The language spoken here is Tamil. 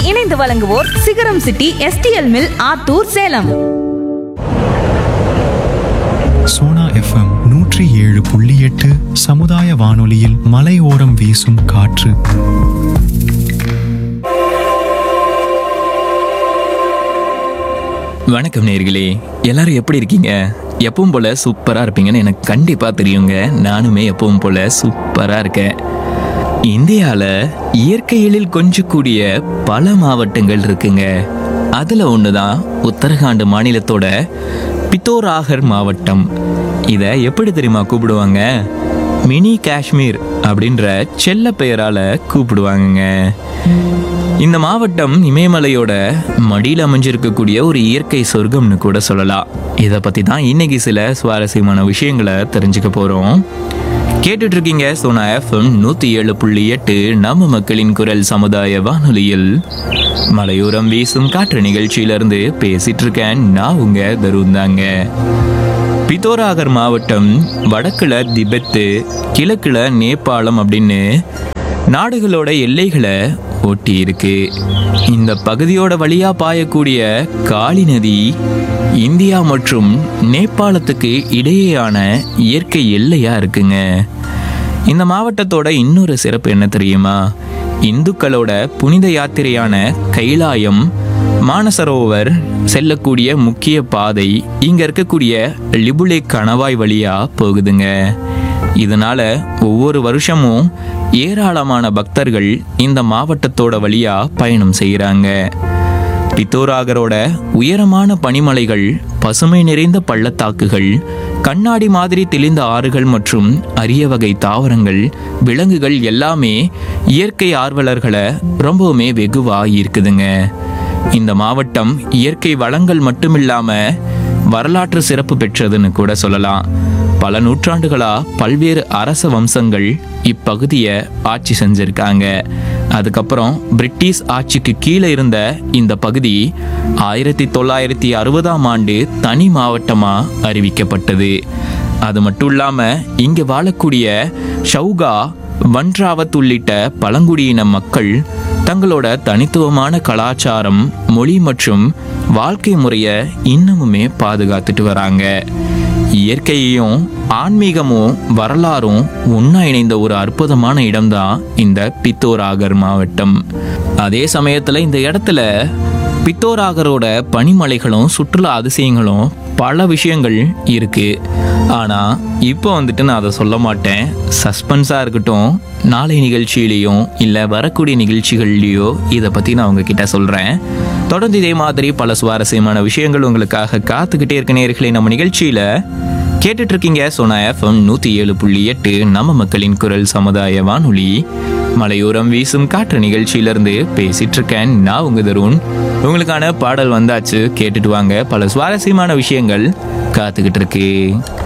இணைந்து வழங்குவோர் Sigaram city STL mill Attur Salem Sona FM நூற்றி ஏழு புள்ளி எட்டு சமுதாய வானொலியில் மலையோரம் வீசும் காற்று வணக்கம் நேர்களே எல்லாரும் எப்படி இருக்கீங்க எப்பவும் போல சூப்பரா இருப்பீங்கன்னு எனக்கு கண்டிப்பா தெரியுங்க நானுமே எப்பவும் போல சூப்பரா இருக்கேன் இந்தியால இயற்கை எழில் கொஞ்சக்கூடிய பல மாவட்டங்கள் இருக்குங்க அதுல ஒண்ணுதான் உத்தரகாண்ட் மாநிலத்தோட பித்தோராகர் மாவட்டம் இதை எப்படி தெரியுமா கூப்பிடுவாங்க மினி காஷ்மீர் அப்படின்ற செல்ல பெயரால கூப்பிடுவாங்கங்க இந்த மாவட்டம் இமயமலையோட மடியில் அமைஞ்சிருக்கக்கூடிய ஒரு இயற்கை சொர்க்கம்னு கூட சொல்லலாம் இதை பற்றி தான் இன்னைக்கு சில சுவாரஸ்யமான விஷயங்களை தெரிஞ்சுக்க போகிறோம் கேட்டுட்டு இருக்கீங்க சோனா எஃப்எம் நூற்றி ஏழு புள்ளி எட்டு நம்ம மக்களின் குரல் சமுதாய வானொலியில் மலையோரம் வீசும் காற்று நிகழ்ச்சியிலிருந்து பேசிட்டு இருக்கேன் நான் உங்க தருண் தாங்க பித்தோராகர் மாவட்டம் வடக்குல திபெத்து கிழக்குல நேபாளம் அப்படின்னு நாடுகளோட எல்லைகளை ஒட்டி இருக்கு இந்த பகுதியோட வழியா பாயக்கூடிய காளி நதி இந்தியா மற்றும் நேபாளத்துக்கு இடையேயான இயற்கை எல்லையா இருக்குங்க இந்த மாவட்டத்தோட இன்னொரு சிறப்பு என்ன தெரியுமா இந்துக்களோட புனித யாத்திரையான கைலாயம் மானசரோவர் செல்லக்கூடிய முக்கிய பாதை இங்க இருக்கக்கூடிய லிபுலே கணவாய் வழியா போகுதுங்க இதனால ஒவ்வொரு வருஷமும் ஏராளமான பக்தர்கள் இந்த மாவட்டத்தோட வழியா பயணம் செய்கிறாங்க பித்தோராகரோட உயரமான பனிமலைகள் பசுமை நிறைந்த பள்ளத்தாக்குகள் கண்ணாடி மாதிரி தெளிந்த ஆறுகள் மற்றும் அரிய வகை தாவரங்கள் விலங்குகள் எல்லாமே இயற்கை ஆர்வலர்களை ரொம்பவுமே வெகுவா ஈர்க்குதுங்க இந்த மாவட்டம் இயற்கை வளங்கள் மட்டுமில்லாம வரலாற்று சிறப்பு பெற்றதுன்னு கூட சொல்லலாம் பல நூற்றாண்டுகளா பல்வேறு அரச வம்சங்கள் இப்பகுதியை ஆட்சி செஞ்சிருக்காங்க அதுக்கப்புறம் பிரிட்டிஷ் ஆட்சிக்கு கீழே இருந்த இந்த பகுதி ஆயிரத்தி தொள்ளாயிரத்தி அறுபதாம் ஆண்டு தனி மாவட்டமா அறிவிக்கப்பட்டது அது மட்டும் இல்லாம இங்க வாழக்கூடிய ஷவுகா வன்றாவத் உள்ளிட்ட பழங்குடியின மக்கள் தங்களோட தனித்துவமான கலாச்சாரம் மொழி மற்றும் வாழ்க்கை முறையை இன்னமுமே பாதுகாத்துட்டு வராங்க இயற்கையையும் ஆன்மீகமும் வரலாறும் ஒன்றா இணைந்த ஒரு அற்புதமான இடம்தான் இந்த பித்தோராகர் மாவட்டம் அதே சமயத்தில் இந்த இடத்துல பித்தோராகரோட பனிமலைகளும் சுற்றுலா அதிசயங்களும் பல விஷயங்கள் இருக்கு ஆனா இப்போ வந்துட்டு நான் அதை சொல்ல மாட்டேன் சஸ்பென்ஸா இருக்கட்டும் நாளை நிகழ்ச்சியிலையும் இல்ல வரக்கூடிய நிகழ்ச்சிகள்லையோ இதை பத்தி நான் உங்ககிட்ட சொல்றேன் தொடர்ந்து இதே மாதிரி பல சுவாரஸ்யமான விஷயங்கள் உங்களுக்காக காத்துக்கிட்டே இருக்க நேர்களே நம்ம நிகழ்ச்சியில கேட்டுட்டு இருக்கீங்க சோனா எஃப்எம் நூத்தி ஏழு புள்ளி எட்டு நம்ம மக்களின் குரல் சமுதாய வானொலி மலையோரம் வீசும் காற்று நிகழ்ச்சியிலிருந்து பேசிட்டு இருக்கேன் நான் உங்க தருண் உங்களுக்கான பாடல் வந்தாச்சு கேட்டுட்டு வாங்க பல சுவாரஸ்யமான விஷயங்கள் காத்துக்கிட்டு இருக்கு